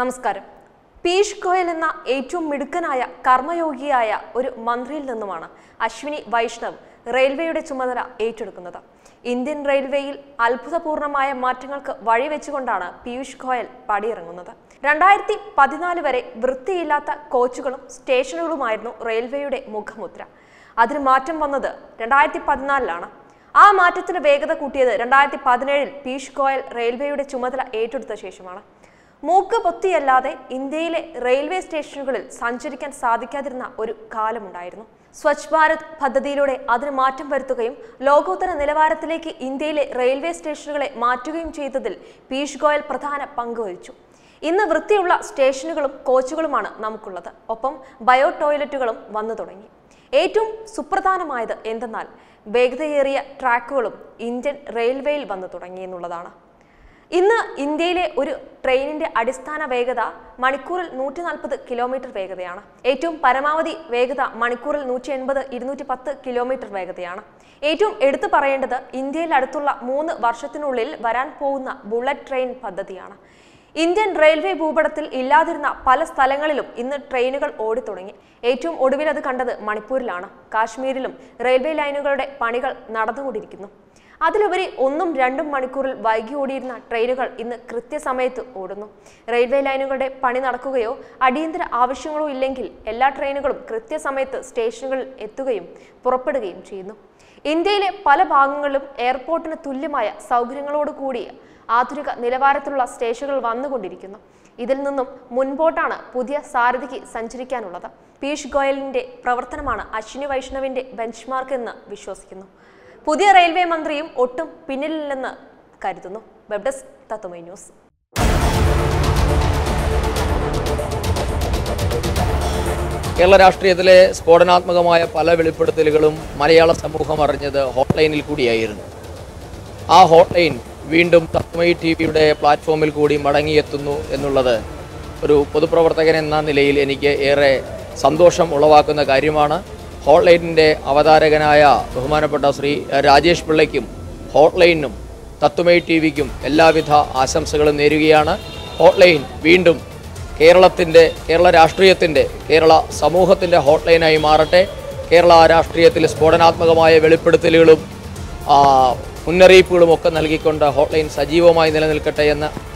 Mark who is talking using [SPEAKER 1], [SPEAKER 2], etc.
[SPEAKER 1] നമസ്കാരം പീയൂഷ് ഗോയൽ എന്ന ഏറ്റവും മിടുക്കനായ കർമ്മയോഗിയായ ഒരു മന്ത്രിയിൽ നിന്നുമാണ് അശ്വിനി വൈഷ്ണവ് റെയിൽവേയുടെ ചുമതല ഏറ്റെടുക്കുന്നത് ഇന്ത്യൻ റെയിൽവേയിൽ അത്ഭുതപൂർണമായ മാറ്റങ്ങൾക്ക് വഴിവെച്ചുകൊണ്ടാണ് പീയൂഷ് ഗോയൽ പടിയിറങ്ങുന്നത് രണ്ടായിരത്തി പതിനാല് വരെ വൃത്തിയില്ലാത്ത കോച്ചുകളും സ്റ്റേഷനുകളുമായിരുന്നു റെയിൽവേയുടെ മുഖമുദ്ര അതിന് മാറ്റം വന്നത് രണ്ടായിരത്തി പതിനാലിലാണ് ആ മാറ്റത്തിന് വേഗത കൂട്ടിയത് രണ്ടായിരത്തി പതിനേഴിൽ പീയൂഷ് ഗോയൽ റെയിൽവേയുടെ ചുമതല ഏറ്റെടുത്ത ശേഷമാണ് മൂക്ക് പൊത്തിയല്ലാതെ ഇന്ത്യയിലെ റെയിൽവേ സ്റ്റേഷനുകളിൽ സഞ്ചരിക്കാൻ സാധിക്കാതിരുന്ന ഒരു കാലമുണ്ടായിരുന്നു സ്വച്ഛ് ഭാരത് പദ്ധതിയിലൂടെ അതിന് മാറ്റം വരുത്തുകയും ലോകോത്തര നിലവാരത്തിലേക്ക് ഇന്ത്യയിലെ റെയിൽവേ സ്റ്റേഷനുകളെ മാറ്റുകയും ചെയ്തതിൽ പീയൂഷ് ഗോയൽ പ്രധാന പങ്ക് വഹിച്ചു ഇന്ന് വൃത്തിയുള്ള സ്റ്റേഷനുകളും കോച്ചുകളുമാണ് നമുക്കുള്ളത് ഒപ്പം ബയോ ടോയ്ലറ്റുകളും വന്നു തുടങ്ങി ഏറ്റവും സുപ്രധാനമായത് എന്തെന്നാൽ വേഗതയേറിയ ട്രാക്കുകളും ഇന്ത്യൻ റെയിൽവേയിൽ വന്നു തുടങ്ങി എന്നുള്ളതാണ് ഇന്ന് ഇന്ത്യയിലെ ഒരു ട്രെയിനിന്റെ അടിസ്ഥാന വേഗത മണിക്കൂറിൽ നൂറ്റി നാൽപ്പത് കിലോമീറ്റർ വേഗതയാണ് ഏറ്റവും പരമാവധി വേഗത മണിക്കൂറിൽ നൂറ്റി എൺപത് ഇരുന്നൂറ്റി പത്ത് കിലോമീറ്റർ വേഗതയാണ് ഏറ്റവും എടുത്തു പറയേണ്ടത് ഇന്ത്യയിൽ അടുത്തുള്ള മൂന്ന് വർഷത്തിനുള്ളിൽ വരാൻ പോകുന്ന ബുള്ളറ്റ് ട്രെയിൻ പദ്ധതിയാണ് ഇന്ത്യൻ റെയിൽവേ ഭൂപടത്തിൽ ഇല്ലാതിരുന്ന പല സ്ഥലങ്ങളിലും ഇന്ന് ട്രെയിനുകൾ ഓടിത്തുടങ്ങി ഏറ്റവും ഒടുവിൽ അത് കണ്ടത് മണിപ്പൂരിലാണ് കാശ്മീരിലും റെയിൽവേ ലൈനുകളുടെ പണികൾ നടന്നുകൊണ്ടിരിക്കുന്നു അതിലുപരി ഒന്നും രണ്ടും മണിക്കൂറിൽ വൈകി ഓടിയിരുന്ന ട്രെയിനുകൾ ഇന്ന് കൃത്യസമയത്ത് ഓടുന്നു റെയിൽവേ ലൈനുകളുടെ പണി നടക്കുകയോ അടിയന്തര ആവശ്യങ്ങളോ ഇല്ലെങ്കിൽ എല്ലാ ട്രെയിനുകളും കൃത്യസമയത്ത് സ്റ്റേഷനുകളിൽ എത്തുകയും പുറപ്പെടുകയും ചെയ്യുന്നു ഇന്ത്യയിലെ പല ഭാഗങ്ങളിലും എയർപോർട്ടിന് തുല്യമായ സൗകര്യങ്ങളോട് കൂടിയ ആധുനിക നിലവാരത്തിലുള്ള സ്റ്റേഷനുകൾ വന്നുകൊണ്ടിരിക്കുന്നു ഇതിൽ നിന്നും മുൻപോട്ടാണ് പുതിയ സാരഥിക്ക് സഞ്ചരിക്കാനുള്ളത് പീയൂഷ് ഗോയലിന്റെ പ്രവർത്തനമാണ് അശ്വിനി വൈഷ്ണവിന്റെ ബെഞ്ച്മാർക്ക് എന്ന് വിശ്വസിക്കുന്നു പുതിയ റെയിൽവേ മന്ത്രിയും ഒട്ടും പിന്നിലില്ലെന്ന് കരുതുന്നു web desk Tatwamayi news
[SPEAKER 2] Kerala രാഷ്ട്രീയത്തിലെ സ്ഫോടനാത്മകമായ പല വെളിപ്പെടുത്തലുകളും മലയാള സമൂഹം അറിഞ്ഞത് ഹോട്ട്ലൈനിൽ കൂടിയായിരുന്നു ആ ഹോട്ട്ലൈൻ വീണ്ടും തത്മയി ടി വിയുടെ പ്ലാറ്റ്ഫോമിൽ കൂടി മടങ്ങിയെത്തുന്നു എന്നുള്ളത് ഒരു പൊതുപ്രവർത്തകൻ എന്ന നിലയിൽ എനിക്ക് ഏറെ സന്തോഷം ഉളവാക്കുന്ന കാര്യമാണ് ഹോട്ട്ലൈനിൻ്റെ അവതാരകനായ ബഹുമാനപ്പെട്ട ശ്രീ രാജേഷ് പിള്ളയ്ക്കും ഹോട്ട്ലൈനും തത്വമൈ ടി വിക്കും എല്ലാവിധ ആശംസകളും നേരുകയാണ് ഹോട്ട്ലൈൻ വീണ്ടും കേരളത്തിൻ്റെ കേരള രാഷ്ട്രീയത്തിൻ്റെ കേരള സമൂഹത്തിൻ്റെ ഹോട്ട്ലൈനായി മാറട്ടെ കേരള രാഷ്ട്രീയത്തിൽ സ്ഫോടനാത്മകമായ വെളിപ്പെടുത്തലുകളും ആ, മുന്നറിയിപ്പുകളും ഒക്കെ നൽകിക്കൊണ്ട് ഹോട്ട്ലൈൻ സജീവമായി നിലനിൽക്കട്ടെ എന്ന്